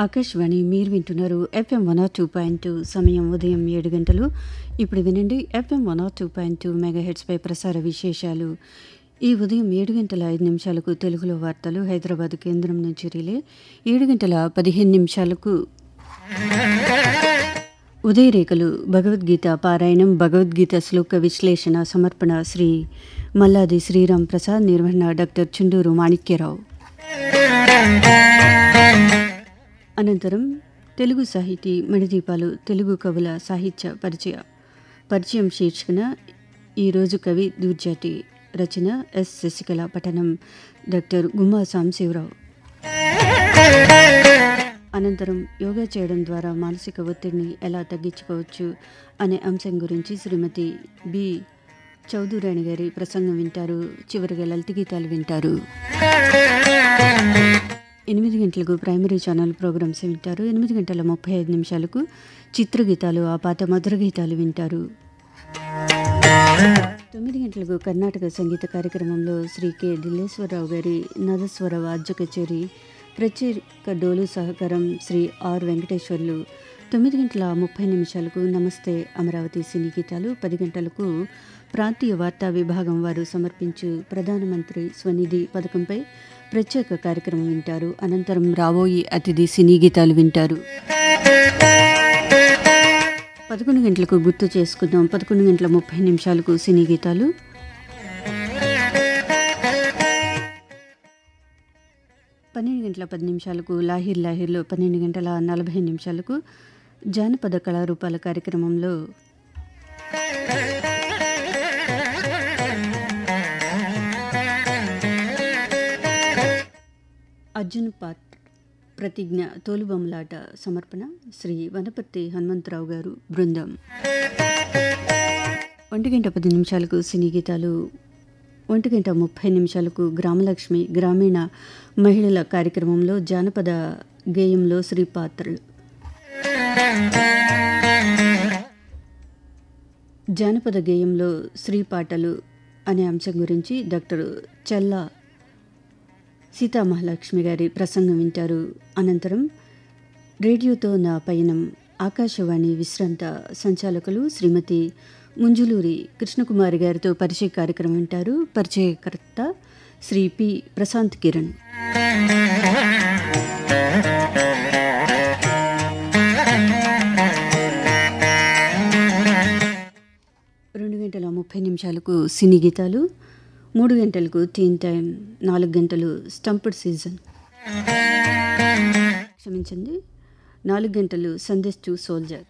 ఆకాశవాణి మీరు వింటున్నారు FM one R two point two సమయం ఉదయం ఏడు గంటలు ఇప్పుడు వినండి FM one R two point two mega హెడ్స్పై ప్రసార విశేషాలు ఈ ఉదయం ఏడు గంటల ఐదు నిమిషాలకు తెలుగులో వార్తలు హైదరాబాద్ కేంద్రం నుంచి రిలే ఏడు గంటల పదిహేను నిమిషాలకు ఉదయరేఖలు భగవద్గీత పారాయణం భగవద్గీత శ్లోక విశ్లేషణ సమర్పణ శ్రీ మల్లాది శ్రీరామ్ ప్రసాద్ నిర్వహణ డాక్టర్ చుండూరు మాణిక్యరావు అనంతరం తెలుగు సాహితీ మణిదీపాలు తెలుగు కవుల సాహిత్య పరిచయ పరిచయం శీర్షికన ఈరోజు కవి దూర్జాటి రచన ఎస్ శశికళ పఠనం డాక్టర్ గుమ్మా సాంశివరావు అనంతరం యోగా చేయడం ద్వారా మానసిక ఒత్తిడిని ఎలా తగ్గించుకోవచ్చు అనే అంశం గురించి శ్రీమతి బి చౌదూరాణి గారి ప్రసంగం వింటారు చివరిగా లలిత గీతాలు వింటారు ఎనిమిది గంటలకు ప్రైమరీ ఛానల్ ప్రోగ్రామ్స్ వింటారు ఎనిమిది గంటల ముప్పై ఐదు నిమిషాలకు చిత్రగీతాలు ఆ పాత మధుర గీతాలు వింటారు తొమ్మిది గంటలకు కర్ణాటక సంగీత కార్యక్రమంలో శ్రీ కె దిల్లేశ్వరరావు గారి నదస్వర వాద్య కచేరి ప్రత్యేక డోలు సహకారం శ్రీ ఆర్ వెంకటేశ్వర్లు తొమ్మిది గంటల ముప్పై నిమిషాలకు నమస్తే అమరావతి సినీ గీతాలు పది గంటలకు ప్రాంతీయ వార్తా విభాగం వారు సమర్పించు ప్రధానమంత్రి స్వనిధి పథకంపై ప్రత్యేక కార్యక్రమం వింటారు అనంతరం రాబోయి అతిథి సినీ గీతాలు వింటారు పదకొండు గంటలకు గుర్తు చేసుకుందాం పదకొండు గంటల ముప్పై నిమిషాలకు సినీ గీతాలు పన్నెండు గంటల పది నిమిషాలకు లాహిర్ లాహిర్లో పన్నెండు గంటల నలభై నిమిషాలకు జానపద కళారూపాల కార్యక్రమంలో అర్జున్ పాత్ ప్రతిజ్ఞ తోలుబొమ్మలాట సమర్పణ శ్రీ వనపర్తి హనుమంతరావు గారు బృందం ఒంటి గంట పది నిమిషాలకు సినీ గీతాలు ఒంటి గంట ముప్పై నిమిషాలకు గ్రామలక్ష్మి గ్రామీణ మహిళల కార్యక్రమంలో జానపద గేయంలో శ్రీ పాత్రలు జానపద గేయంలో శ్రీ పాటలు అనే అంశం గురించి డాక్టర్ చల్లా సీతామహాలక్ష్మి గారి ప్రసంగం వింటారు అనంతరం రేడియోతో నా పయనం ఆకాశవాణి విశ్రాంత సంచాలకులు శ్రీమతి ముంజులూరి కృష్ణకుమారి గారితో పరిచయ కార్యక్రమం వింటారు పరిచయకర్త శ్రీ పి ప్రశాంత్ కిరణ్ రెండు గంటల ముప్పై నిమిషాలకు సినీ గీతాలు మూడు గంటలకు టీన్ టైం నాలుగు గంటలు స్టంప్డ్ సీజన్ క్షమించండి నాలుగు గంటలు సందేశ్ టు సోల్జర్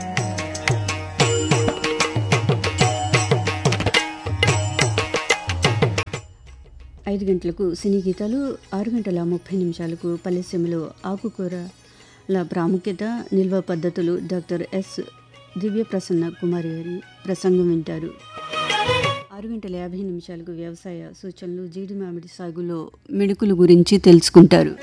ఐదు గంటలకు సినీ గీతాలు ఆరు గంటల ముప్పై నిమిషాలకు పల్లెసీమలో ఆకుకూరల ప్రాముఖ్యత నిల్వ పద్ధతులు డాక్టర్ ఎస్ దివ్యప్రసన్న కుమారి గారి ప్రసంగం వింటారు ఆరు గంటల యాభై నిమిషాలకు వ్యవసాయ సూచనలు జీడి మామిడి సాగులో మిడుకుల గురించి తెలుసుకుంటారు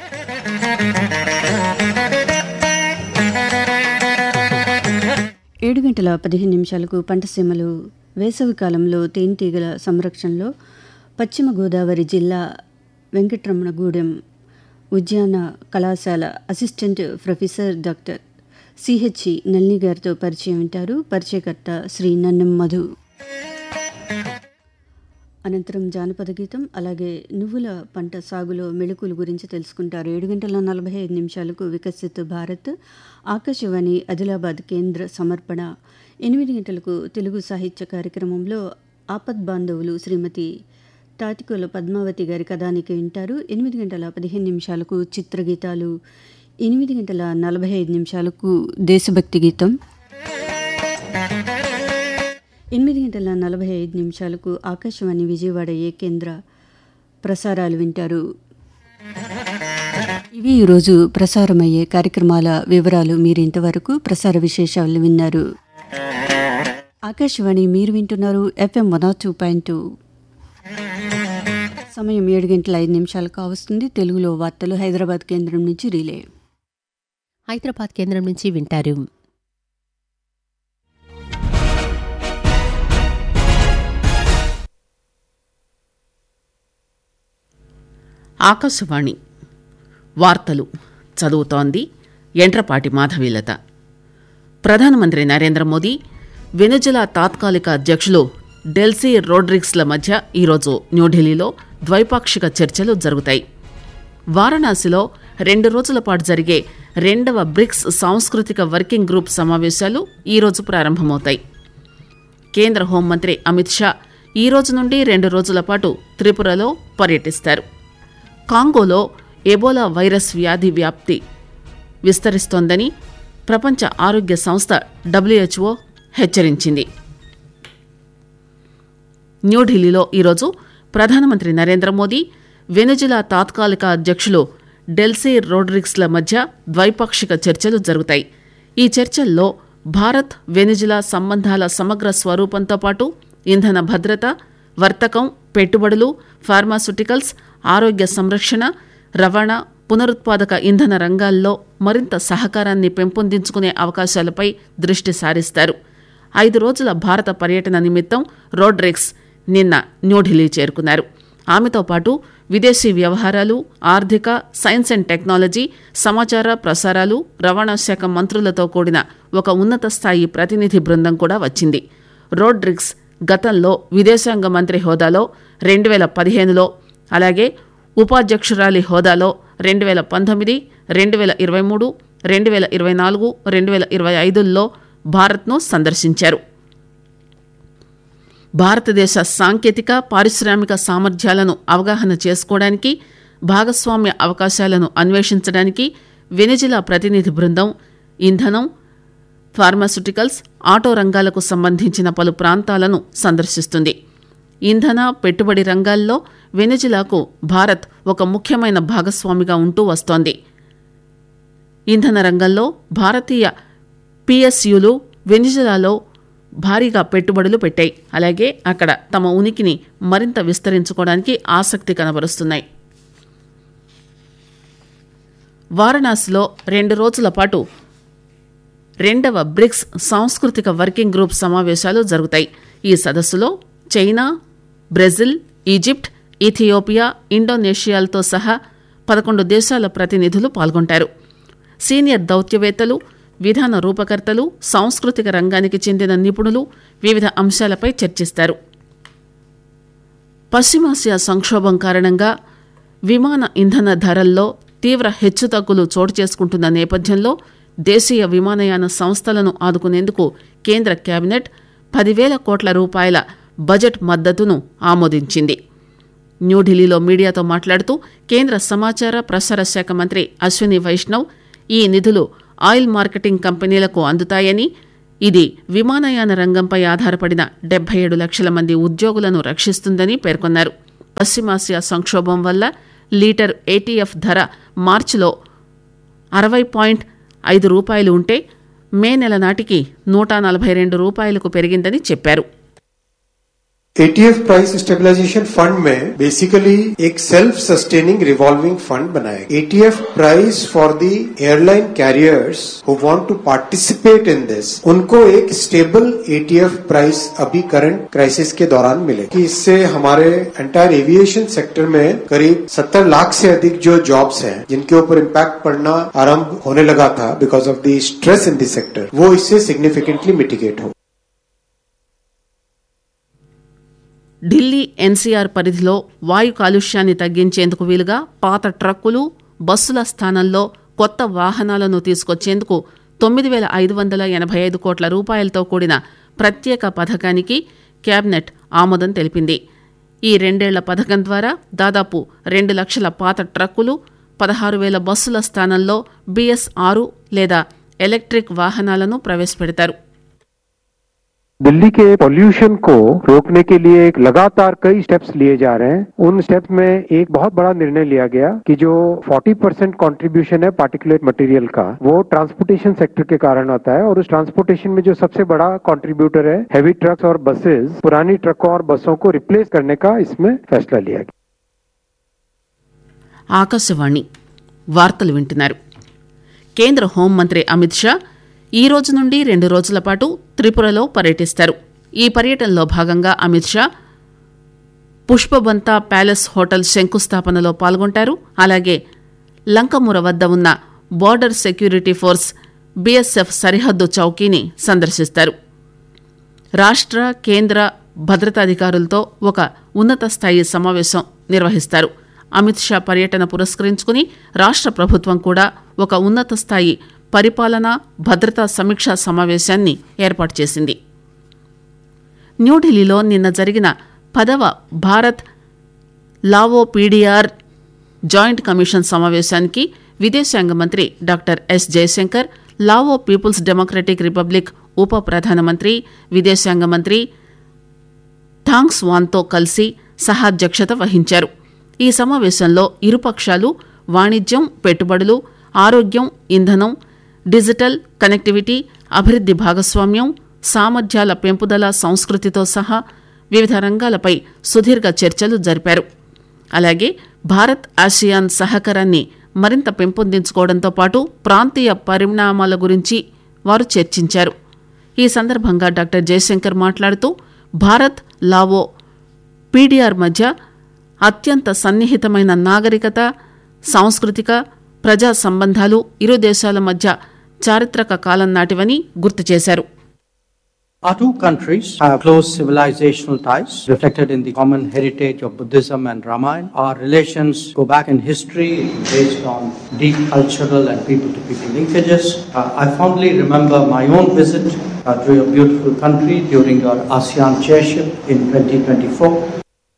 ఏడు గంటల పదిహేను నిమిషాలకు పంటసీమలు వేసవి కాలంలో తేనెటీగల సంరక్షణలో పశ్చిమ గోదావరి జిల్లా వెంకటరమణగూడెం ఉద్యాన కళాశాల assistant professor doctor CHE Nalini గారితో పరిచయం వింటారు పరిచయకర్త శ్రీ నన్నం మధు అనంతరం జానపద గీతం అలాగే నువ్వుల పంట సాగులో మెళుకుల గురించి తెలుసుకుంటారు ఏడు గంటల నలభై ఐదు నిమిషాలకు వికసిత్ భారత్ ఆకాశవాణి ఆదిలాబాద్ కేంద్ర సమర్పణ ఎనిమిది గంటలకు తెలుగు సాహిత్య కార్యక్రమంలో ఆపద్ బాంధవులు శ్రీమతి తాతికోల పద్మావతి గారి కథానికి వింటారు ఎనిమిది గంటల పదిహేను నిమిషాలకు చిత్రగీతాలు ఎనిమిది గంటల నలభై ఐదు నిమిషాలకు దేశభక్తి గీతం ఎనిమిది గంటల నలభై ఐదు నిమిషాలకు ఆకాశవాణి విజయవాడ ఏ కేంద్ర ప్రసారాలు వింటారు ఇవి ఈరోజు ప్రసారమయ్యే కార్యక్రమాల వివరాలు మీరు ఇంతవరకు ప్రసార విశేషాలు విన్నారు ఆకాశవాణి మీరు వింటున్నారు FM one two point two సమయం ఏడు గంటల ఐదు నిమిషాలు కావస్తుంది తెలుగులో వార్తలు హైదరాబాద్ కేంద్రం నుంచి రిలే హైదరాబాద్ కేంద్రం నుంచి వింటారు ఆకాశవాణి వార్తలు చదువుతోంది ఎంట్రపాటి మాధవీలత ప్రధానమంత్రి నరేంద్ర మోదీ వెనుజులా తాత్కాలిక అధ్యక్షులు డెల్సీ రోడ్రిగ్స్ల మధ్య ఈరోజు న్యూఢిల్లీలో ద్వైపాక్షిక చర్చలు జరుగుతాయి వారణాసిలో రెండు రోజుల పాటు జరిగే రెండవ బ్రిక్స్ సాంస్కృతిక వర్కింగ్ గ్రూప్ సమావేశాలు ఈరోజు ప్రారంభమవుతాయి కేంద్ర హోంమంత్రి అమిత్ షా ఈ రోజు నుండి రెండు రోజుల పాటు త్రిపురలో పర్యటిస్తారు కాంగోలో ఎబోలా వైరస్ వ్యాధి వ్యాప్తి విస్తరిస్తోందని ప్రపంచ ఆరోగ్య సంస్థ డబ్ల్యూహెచ్ఓ హెచ్చరించింది న్యూఢిల్లీలో ఈరోజు ప్రధానమంత్రి నరేంద్ర మోదీ వెనుజులా తాత్కాలిక అధ్యక్షులు డెల్సీ రోడ్రిగ్స్ల మధ్య ద్వైపాక్షిక చర్చలు జరుగుతాయి ఈ చర్చల్లో భారత్ వెనుజులా సంబంధాల సమగ్ర స్వరూపంతో పాటు ఇంధన భద్రత వర్తకం పెట్టుబడులు ఫార్మాస్యూటికల్స్ ఆరోగ్య సంరక్షణ రవాణా పునరుత్పాదక ఇంధన రంగాల్లో మరింత సహకారాన్ని పెంపొందించుకునే అవకాశాలపై దృష్టి సారిస్తారు ఐదు రోజుల భారత పర్యటన నిమిత్తం రోడ్రిక్స్ నిన్న న్యూఢిల్లీ చేరుకున్నారు ఆమెతో పాటు విదేశీ వ్యవహారాలు ఆర్థిక సైన్స్ అండ్ టెక్నాలజీ సమాచార ప్రసారాలు రవాణా శాఖ మంత్రులతో కూడిన ఒక ఉన్నత స్థాయి ప్రతినిధి బృందం కూడా వచ్చింది రోడ్రిక్స్ గతంలో విదేశాంగ మంత్రి హోదాలో రెండు వేల పదిహేనులో అలాగే ఉపాధ్యక్షురాలి హోదాలో రెండు వేల పంతొమ్మిది రెండు వేల ఇరవై మూడు రెండు వేల ఇరవై నాలుగు రెండు వేల ఇరవై ఐదుల్లో భారత్ను సందర్శించారు భారతదేశ సాంకేతిక పారిశ్రామిక సామర్థ్యాలను అవగాహన చేసుకోవడానికి భాగస్వామ్య అవకాశాలను అన్వేషించడానికి వెనిజిలా ప్రతినిధి బృందం ఇంధనం ఫార్మాస్యూటికల్స్ ఆటో రంగాలకు సంబంధించిన పలు ప్రాంతాలను సందర్శిస్తుంది ఇంధన పెట్టుబడి రంగాల్లో వెనిజిలాకు భారత్ ఒక ముఖ్యమైన భాగస్వామిగా ఉంటూ వస్తోంది ఇంధన రంగంలో భారతీయ పిఎస్యులు వెనిజులాలో భారీగా పెట్టుబడులు పెట్టాయి అలాగే అక్కడ తమ ఉనికిని మరింత విస్తరించుకోవడానికి ఆసక్తి కనబరుస్తున్నాయి వారణాసిలో రెండు రోజుల పాటు రెండవ బ్రిక్స్ సాంస్కృతిక వర్కింగ్ గ్రూప్ సమావేశాలు జరుగుతాయి ఈ సదస్సులో చైనా బ్రెజిల్ ఈజిప్ట్ ఇథియోపియా ఇండోనేషియాలతో సహా పదకొండు దేశాల ప్రతినిధులు పాల్గొంటారు సీనియర్ దౌత్యవేత్తలు విధాన రూపకర్తలు సాంస్కృతిక రంగానికి చెందిన నిపుణులు వివిధ అంశాలపై చర్చిస్తారు పశ్చిమాసియా సంక్షోభం కారణంగా విమాన ఇంధన ధరల్లో తీవ్ర హెచ్చుతగ్గులు చోటు చేసుకుంటున్న నేపథ్యంలో దేశీయ విమానయాన సంస్థలను ఆదుకునేందుకు కేంద్ర కేబినెట్ పదివేల కోట్ల రూపాయల బడ్జెట్ మద్దతును ఆమోదించింది న్యూఢిల్లీలో మీడియాతో మాట్లాడుతూ కేంద్ర సమాచార ప్రసార శాఖ మంత్రి అశ్విని వైష్ణవ్ ఈ నిధులు ఆయిల్ మార్కెటింగ్ కంపెనీలకు అందుతాయని ఇది విమానయాన రంగంపై ఆధారపడిన డెబ్బై ఏడు లక్షల మంది ఉద్యోగులను రక్షిస్తుందని పేర్కొన్నారు పశ్చిమాసియా సంక్షోభం వల్ల లీటర్ ఏటీఎఫ్ ధర మార్చిలో అరవై పాయింట్ ఐదు రూపాయలు ఉంటే మే నెల నాటికి నూట నలభై రెండు రూపాయలకు పెరిగిందని చెప్పారు एटीएफ प्राइस स्टेबलाइजेशन फंड में बेसिकली एक सेल्फ सस्टेनिंग रिवॉल्विंग फंड बनाया ATF price for the airline carriers who want to participate in this उनको एक स्टेबल एटीएफ प्राइस अभी करंट क्राइसिस के दौरान मिले कि इससे हमारे एंटायर एविएशन सेक्टर में करीब 70 लाख से अधिक जो जॉब्स हैं जिनके ऊपर इम्पैक्ट पड़ना आरंभ होने लगा था because of the stress in the sector वो इससे सिग्निफिकेंटली मिटिगेट हो ఢిల్లీ ఎన్సీఆర్ పరిధిలో వాయు కాలుష్యాన్ని తగ్గించేందుకు వీలుగా పాత ట్రక్కులు బస్సుల స్థానంలో కొత్త వాహనాలను తీసుకొచ్చేందుకు తొమ్మిది వేల ఐదు వందల ఎనభై ఐదు కోట్ల రూపాయలతో కూడిన ప్రత్యేక పథకానికి కేబినెట్ ఆమోదం తెలిపింది ఈ రెండేళ్ల పథకం ద్వారా దాదాపు రెండు లక్షల పాత ట్రక్కులు పదహారు వేల బస్సుల స్థానంలో బీఎస్ ఆరు లేదా ఎలక్ట్రిక్ వాహనాలను ప్రవేశపెడతారు दिल्ली के पॉल्यूशन को रोकने के लिए एक लगातार कई स्टेप्स लिए जा रहे हैं उन स्टेप्स में एक बहुत बड़ा निर्णय लिया गया कि जो 40 परसेंट कॉन्ट्रीब्यूशन है पार्टिकुलेट मटेरियल का वो ट्रांसपोर्टेशन सेक्टर के कारण आता है और उस ट्रांसपोर्टेशन में जो सबसे बड़ा कंट्रीब्यूटर है हैवी ट्रक्स और बसेस पुरानी ट्रकों और बसों को रिप्लेस करने का इसमें फैसला लिया गया ఆకాశవాణి వార్తలు వింటున్నారు కేంద్ర హోంమంత్రి అమిత్ షా ఈ రోజు నుండి రెండు రోజుల పాటు త్రిపురలో పర్యటిస్తారు ఈ పర్యటనలో భాగంగా అమిత్ షా పుష్పబంత ప్యాలెస్ హోటల్ శంకుస్థాపనలో పాల్గొంటారు అలాగే లంకమూర వద్ద ఉన్న బార్డర్ సెక్యూరిటీ ఫోర్స్ బీఎస్ఎఫ్ సరిహద్దు చౌకీని సందర్శిస్తారు రాష్ట్ర కేంద్ర భద్రతాధికారులతో ఒక ఉన్నత స్థాయి సమావేశం నిర్వహిస్తారు అమిత్ షా పర్యటన పురస్కరించుకుని రాష్ట్ర ప్రభుత్వం కూడా ఒక ఉన్నత స్థాయి పరిపాలన భద్రతా సమీక్షా సమావేశాన్ని ఏర్పాటు చేసింది న్యూఢిల్లీలో నిన్న జరిగిన పదవ Bharat Lao PDR joint commission సమావేశానికి విదేశాంగ మంత్రి doctor S Jaishankar Lao people's democratic republic ఉప ప్రధానమంత్రి విదేశాంగ మంత్రి థాంగ్స్ వాన్తో కలిసి సహాధ్యక్షత వహించారు ఈ సమావేశంలో ఇరుపక్షాలు వాణిజ్యం పెట్టుబడులు ఆరోగ్యం ఇంధనం డిజిటల్ కనెక్టివిటీ అభివృద్ది భాగస్వామ్యం సామర్థ్యాల పెంపుదల సంస్కృతితో సహా వివిధ రంగాలపై సుదీర్ఘ చర్చలు జరిపారు అలాగే భారత్ ఆసియాన్ సహకారాన్ని మరింత పెంపొందించుకోవడంతో పాటు ప్రాంతీయ పరిణామాల గురించి వారు చర్చించారు ఈ సందర్భంగా డాక్టర్ జయశంకర్ మాట్లాడుతూ భారత్ లావో పీడీఆర్ మధ్య అత్యంత సన్నిహితమైన నాగరికత సాంస్కృతిక ప్రజా సంబంధాలు ఇరు దేశాల మధ్య చారిత్రక కాలం నాటివని గుర్తు చేశారు Our two countries have close civilizational ties reflected in the common heritage of Buddhism and Ramayana. Our relations go back in history based on deep cultural and people to people linkages. Uh, I fondly remember my own visit uh, to your beautiful country during your ASEAN chairship in 2024.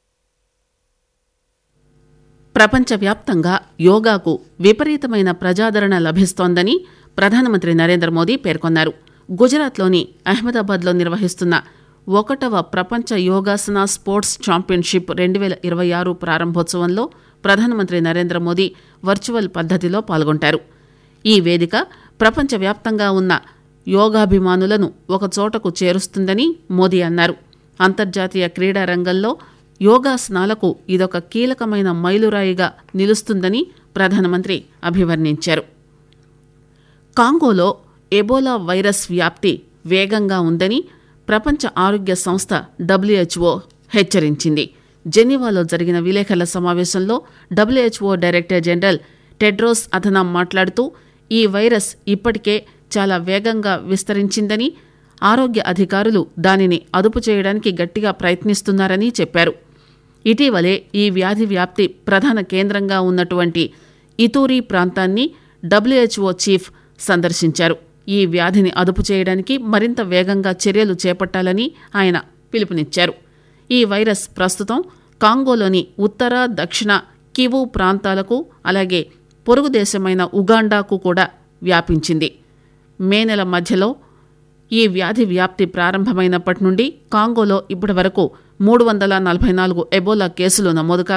ప్రపంచవ్యాప్తంగా యోగాకు విపరీతమైన ప్రజాదరణ లభిస్తోందని ప్రధానమంత్రి నరేంద్ర మోదీ పేర్కొన్నారు గుజరాత్లోని అహ్మదాబాద్లో నిర్వహిస్తున్న ఒకటవ ప్రపంచ యోగాసన స్పోర్ట్స్ ఛాంపియన్షిప్ రెండు వేల ఇరవై ఆరు ప్రారంభోత్సవంలో ప్రధానమంత్రి నరేంద్ర మోదీ వర్చువల్ పద్దతిలో పాల్గొంటారు ఈ వేదిక ప్రపంచవ్యాప్తంగా ఉన్న యోగాభిమానులను ఒక చోటకు చేరుస్తుందని మోదీ అన్నారు అంతర్జాతీయ క్రీడా రంగంలో యోగాసనాలకు ఇదొక కీలకమైన మైలురాయిగా నిలుస్తుందని ప్రధానమంత్రి అభివర్ణించారు కాంగోలో ఎబోలా వైరస్ వ్యాప్తి వేగంగా ఉందని ప్రపంచ ఆరోగ్య సంస్థ డబ్ల్యూహెచ్ఓ హెచ్చరించింది జెనీవాలో జరిగిన విలేకరుల సమావేశంలో WHO director general Tedros Adhanom మాట్లాడుతూ ఈ వైరస్ ఇప్పటికే చాలా వేగంగా విస్తరించిందని ఆరోగ్య అధికారులు దానిని అదుపు చేయడానికి గట్టిగా ప్రయత్నిస్తున్నారని చెప్పారు ఇటీవలే ఈ వ్యాధి వ్యాప్తి ప్రధాన కేంద్రంగా ఉన్నటువంటి ఇతూరి ప్రాంతాన్ని డబ్ల్యూహెచ్ఓ చీఫ్ సందర్శించారు ఈ వ్యాధిని అదుపు చేయడానికి మరింత వేగంగా చర్యలు చేపట్టాలని ఆయన పిలుపునిచ్చారు ఈ వైరస్ ప్రస్తుతం కాంగోలోని ఉత్తర దక్షిణ కివు ప్రాంతాలకు అలాగే పొరుగు దేశమైన ఉగాండాకు కూడా వ్యాపించింది మే నెల మధ్యలో ఈ వ్యాధి వ్యాప్తి ప్రారంభమైనప్పటి నుండి కాంగోలో ఇప్పటి వరకు మూడు వందల నలభై నాలుగు ఎబోలా కేసులు నమోదు కాగా